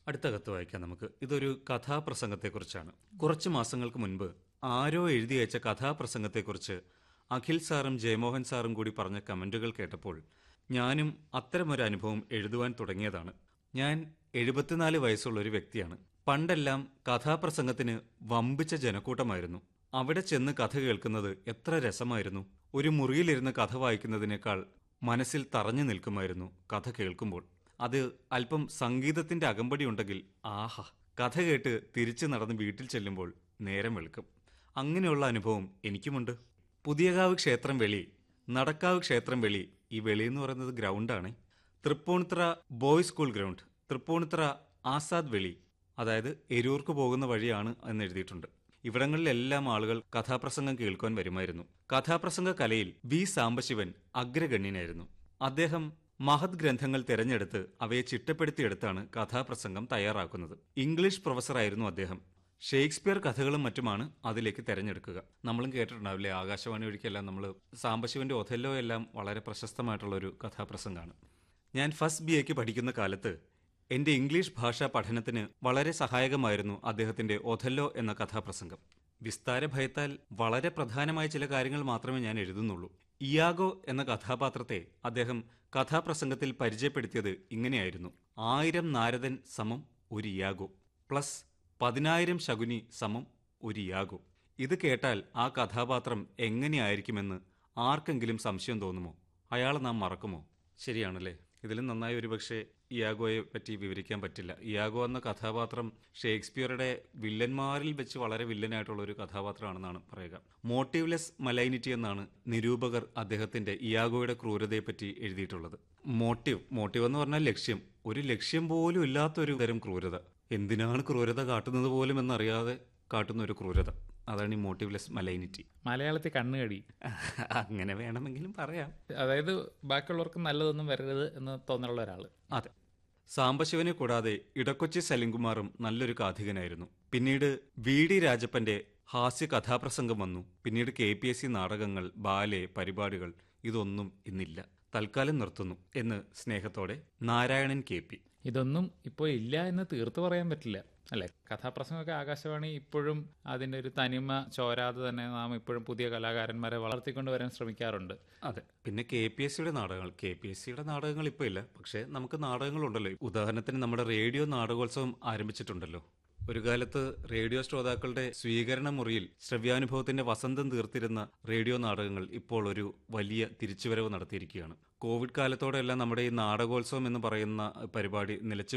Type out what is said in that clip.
അടുത്ത കത്ത് വായിക്കാം നമുക്ക് ഇതൊരു കഥാപ്രസംഗത്തെക്കുറിച്ചാണ് കുറച്ച് മാസങ്ങൾക്ക് മുൻപ് ആരോ എഴുതി അയച്ച കഥാപ്രസംഗത്തെക്കുറിച്ച് അഖിൽ സാറും ജയമോഹൻ സാറും കൂടി പറഞ്ഞ കമന്റുകൾ കേട്ടപ്പോൾ ഞാനും അത്തരമൊരു അനുഭവം എഴുതുവാൻ തുടങ്ങിയതാണ് ഞാൻ എഴുപത്തിനാല് വയസ്സുള്ള ഒരു വ്യക്തിയാണ് പണ്ടെല്ലാം കഥാപ്രസംഗത്തിന് വമ്പിച്ച ജനക്കൂട്ടമായിരുന്നു അവിടെ ചെന്ന് കഥ കേൾക്കുന്നത് എത്ര രസമായിരുന്നു ഒരു മുറിയിലിരുന്ന് കഥ വായിക്കുന്നതിനേക്കാൾ മനസ്സിൽ തറഞ്ഞു നിൽക്കുമായിരുന്നു കഥ കേൾക്കുമ്പോൾ അത് അല്പം സംഗീതത്തിന്റെ അകമ്പടി ഉണ്ടെങ്കിൽ ആഹാ കഥ കേട്ട് തിരിച്ചു നടന്ന് വീട്ടിൽ ചെല്ലുമ്പോൾ നേരം വെളുക്കും അങ്ങനെയുള്ള അനുഭവം എനിക്കുമുണ്ട് പുതിയകാവ് ക്ഷേത്രം വെളി നടക്കാവ് ക്ഷേത്രം വെളി ഈ വെളി എന്ന് പറയുന്നത് ഗ്രൗണ്ടാണ് Tripunithura boys school ground Tripunithura Azad വെളി അതായത് എരൂർക്ക് പോകുന്ന വഴിയാണ് എന്ന് എഴുതിയിട്ടുണ്ട് ഇവിടങ്ങളിലെല്ലാം ആളുകൾ കഥാപ്രസംഗം കേൾക്കുവാൻ വരുമായിരുന്നു കഥാപ്രസംഗ കലയിൽ വി സാംബശിവൻ അഗ്രഗണ്യനായിരുന്നു അദ്ദേഹം മഹത് ഗ്രന്ഥങ്ങൾ തിരഞ്ഞെടുത്ത് അവയെ ചിട്ടപ്പെടുത്തിയെടുത്താണ് കഥാപ്രസംഗം തയ്യാറാക്കുന്നത് ഇംഗ്ലീഷ് പ്രൊഫസറായിരുന്നു അദ്ദേഹം ഷേക്സ്പിയർ കഥകളും മറ്റുമാണ് അതിലേക്ക് തിരഞ്ഞെടുക്കുക നമ്മളും കേട്ടിട്ടുണ്ടാവില്ലേ ആകാശവാണി ഒഴിക്കെല്ലാം നമ്മൾ സാംബശിവന്റെ ഒഥല്ലോ എല്ലാം വളരെ പ്രശസ്തമായിട്ടുള്ള ഒരു കഥാപ്രസംഗമാണ് ഞാൻ ഫസ്റ്റ് ബി എക്ക് പഠിക്കുന്ന കാലത്ത് എന്റെ ഇംഗ്ലീഷ് ഭാഷാ പഠനത്തിന് വളരെ സഹായകമായിരുന്നു അദ്ദേഹത്തിന്റെ ഒഥല്ലോ എന്ന കഥാപ്രസംഗം വിസ്താര ഭയത്താൽ വളരെ പ്രധാനമായ ചില കാര്യങ്ങൾ മാത്രമേ ഞാൻ എഴുതുന്നുള്ളൂ ഇയാഗോ എന്ന കഥാപാത്രത്തെ അദ്ദേഹം കഥാപ്രസംഗത്തിൽ പരിചയപ്പെടുത്തിയത് ഇങ്ങനെയായിരുന്നു ആയിരം നാരദൻ സമം ഒരു ഇയാഗോ പ്ലസ് പതിനായിരം ശകുനി സമം ഒരു ഇയാഗോ ഇത് കേട്ടാൽ ആ കഥാപാത്രം എങ്ങനെയായിരിക്കുമെന്ന് ആർക്കെങ്കിലും സംശയം തോന്നുമോ അയാളെ നാം മറക്കുമോ ശരിയാണല്ലേ ഇതിലും നന്നായി ഒരുപക്ഷെ ഇയാഗോയെ പറ്റി വിവരിക്കാൻ പറ്റില്ല ഇയാഗോ എന്ന കഥാപാത്രം ഷേക്സ്പിയറുടെ വില്ലന്മാരിൽ വെച്ച് വളരെ വില്ലനായിട്ടുള്ള ഒരു കഥാപാത്രമാണെന്നാണ് പറയുക മോട്ടീവ്ലെസ് മലൈനിറ്റി എന്നാണ് നിരൂപകർ അദ്ദേഹത്തിന്റെ ഇയാഗോയുടെ ക്രൂരതയെപ്പറ്റി എഴുതിയിട്ടുള്ളത് മോട്ടീവ് മോട്ടീവ് എന്ന് പറഞ്ഞാൽ ലക്ഷ്യം ഒരു ലക്ഷ്യം പോലും ഇല്ലാത്തൊരു തരം ക്രൂരത എന്തിനാണ് ക്രൂരത കാട്ടുന്നത് പോലും എന്നറിയാതെ കാട്ടുന്ന ഒരു ക്രൂരത അതാണ് ഈ മോട്ടീവ്ലെസ് മലൈനിറ്റി മലയാളത്തിൽ കണ്ണുകടി അങ്ങനെ വേണമെങ്കിലും പറയാം അതായത് ബാക്കിയുള്ളവർക്ക് നല്ലതൊന്നും വരരുത് എന്ന് തോന്നലുള്ള ഒരാൾ അതെ സാംബശിവനെ കൂടാതെ ഇടക്കൊച്ചി സലിംകുമാറും നല്ലൊരു കാഥികനായിരുന്നു പിന്നീട് വി ഡി രാജപ്പന്റെ ഹാസ്യ കഥാപ്രസംഗം വന്നു പിന്നീട് കെ പി എസ് സി നാടകങ്ങൾ ബാലെ പരിപാടികൾ ഇതൊന്നും ഇന്നില്ല തൽക്കാലം നിർത്തുന്നു എന്ന് സ്നേഹത്തോടെ നാരായണൻ കെ പി ഇതൊന്നും ഇപ്പോൾ ഇല്ല എന്ന് തീർത്തു പറയാൻ പറ്റില്ല അല്ലെ കഥാപ്രസംഗമൊക്കെ ആകാശവാണി ഇപ്പോഴും അതിന്റെ ഒരു തനിമ ചോരാതെ തന്നെ നാം ഇപ്പോഴും പുതിയ കലാകാരന്മാരെ വളർത്തിക്കൊണ്ട് വരാൻ ശ്രമിക്കാറുണ്ട് അതെ പിന്നെ കെ പി എസ് സിയുടെ നാടകങ്ങൾ കെ പി എസ് സിയുടെ നാടകങ്ങൾ ഇപ്പോൾ ഇല്ല പക്ഷേ നമുക്ക് നാടകങ്ങളുണ്ടല്ലോ ഉദാഹരണത്തിന് നമ്മുടെ റേഡിയോ നാടകോത്സവം ആരംഭിച്ചിട്ടുണ്ടല്ലോ ഒരു കാലത്ത് റേഡിയോ ശ്രോതാക്കളുടെ സ്വീകരണ മുറിയിൽ ശ്രവ്യാനുഭവത്തിന്റെ വസന്തം തീർത്തിരുന്ന റേഡിയോ നാടകങ്ങൾ ഇപ്പോൾ ഒരു വലിയ തിരിച്ചുവരവ് നടത്തിയിരിക്കുകയാണ് കോവിഡ് കാലത്തോടെയെല്ലാം നമ്മുടെ ഈ നാടകോത്സവം എന്ന് പറയുന്ന പരിപാടി നിലച്ചു